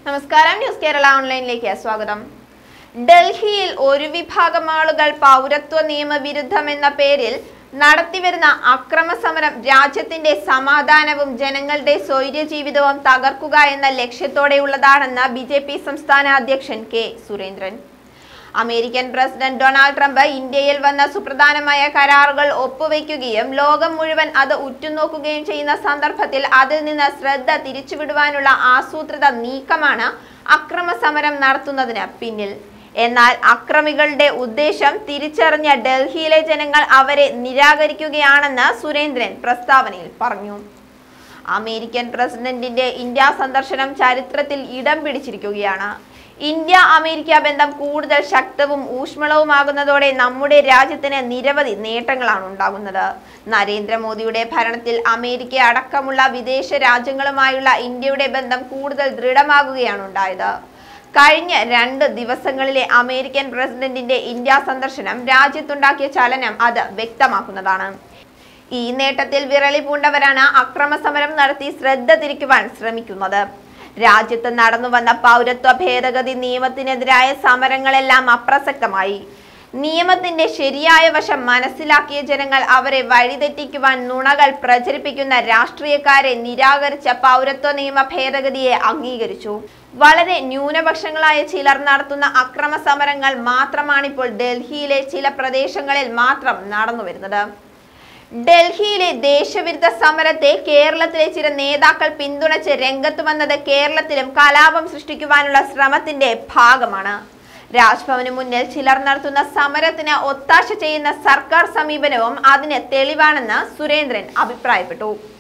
നമസ്കാരം ന്യൂസ് കേരള ഓൺലൈനിലേക്ക് സ്വാഗതം ഡൽഹിയിൽ ഒരു വിഭാഗം ആളുകൾ പൗരത്വ നിയമവിരുദ്ധം എന്ന പേരിൽ നടത്തിവരുന്ന അക്രമ സമരം രാജ്യത്തിന്റെ സമാധാനവും ജനങ്ങളുടെ സ്വൈര്യ ജീവിതവും തകർക്കുക എന്ന ലക്ഷ്യത്തോടെയുള്ളതാണെന്ന് ബി ജെ പി സംസ്ഥാന അധ്യക്ഷൻ K Surendran American president Donald Trump ഇന്ത്യയിൽ വന്ന സുപ്രധാനമായ കരാറുകൾ ഒപ്പുവെക്കുകയും ലോകം മുഴുവൻ അത് ഉറ്റുനോക്കുകയും ചെയ്യുന്ന സന്ദർഭത്തിൽ അതിൽ നിന്ന് ശ്രദ്ധ തിരിച്ചുവിടുവാനുള്ള ആസൂത്രിത നീക്കമാണ് അക്രമ സമരം നടത്തുന്നതിന് പിന്നിൽ എന്നാൽ അക്രമികളുടെ ഉദ്ദേശം തിരിച്ചറിഞ്ഞ ഡൽഹിയിലെ ജനങ്ങൾ അവരെ നിരാകരിക്കുകയാണെന്ന് സുരേന്ദ്രൻ പ്രസ്താവനയിൽ പറഞ്ഞു അമേരിക്കൻ പ്രസിഡന്റിന്റെ ഇന്ത്യ സന്ദർശനം ചരിത്രത്തിൽ ഇടം പിടിച്ചിരിക്കുകയാണ് ഇന്ത്യ അമേരിക്ക ബന്ധം കൂടുതൽ ശക്തവും ഊഷ്മളവുമാകുന്നതോടെ നമ്മുടെ രാജ്യത്തിന് നിരവധി നേട്ടങ്ങളാണ് ഉണ്ടാകുന്നത് നരേന്ദ്രമോദിയുടെ ഭരണത്തിൽ അമേരിക്ക അടക്കമുള്ള വിദേശ രാജ്യങ്ങളുമായുള്ള ഇന്ത്യയുടെ ബന്ധം കൂടുതൽ ദൃഢമാകുകയാണ് ഉണ്ടായത് കഴിഞ്ഞ രണ്ട് ദിവസങ്ങളിലെ അമേരിക്കൻ പ്രസിഡന്റിന്റെ ഇന്ത്യ സന്ദർശനം രാജ്യത്തുണ്ടാക്കിയ ചലനം അത് വ്യക്തമാക്കുന്നതാണ് ഈ നേട്ടത്തിൽ വിരളി പൂണ്ടവരാണ് അക്രമ സമരം നടത്തി ശ്രദ്ധ തിരിക്കുവാൻ ശ്രമിക്കുന്നത് രാജ്യത്ത് നടന്നു വന്ന പൗരത്വ ഭേദഗതി നിയമത്തിനെതിരായ സമരങ്ങളെല്ലാം അപ്രസക്തമായി നിയമത്തിന്റെ ശരിയായ വശം മനസ്സിലാക്കിയ ജനങ്ങൾ അവരെ വഴിതെറ്റിക്കുവാൻ നുണകൾ പ്രചരിപ്പിക്കുന്ന രാഷ്ട്രീയക്കാരെ നിരാകരിച്ച പൗരത്വ നിയമ ഭേദഗതിയെ അംഗീകരിച്ചു വളരെ ന്യൂനപക്ഷങ്ങളായ ചിലർ നടത്തുന്ന അക്രമ സമരങ്ങൾ മാത്രമാണിപ്പോൾ ഡൽഹിയിലെ ചില പ്രദേശങ്ങളിൽ മാത്രം നടന്നു വരുന്നത് ഡൽഹിയിലെ ദേശവിരുദ്ധ സമരത്തെ കേരളത്തിലെ ചില നേതാക്കൾ പിന്തുണച്ച് രംഗത്ത് വന്നത് കേരളത്തിലും കലാപം സൃഷ്ടിക്കുവാനുള്ള ശ്രമത്തിന്റെ ഭാഗമാണ് രാജ്ഭവന് മുന്നിൽ ചിലർ നടത്തുന്ന സമരത്തിന് ഒത്താശ ചെയ്യുന്ന സർക്കാർ സമീപനവും അതിന് തെളിവാണെന്ന് സുരേന്ദ്രൻ അഭിപ്രായപ്പെട്ടു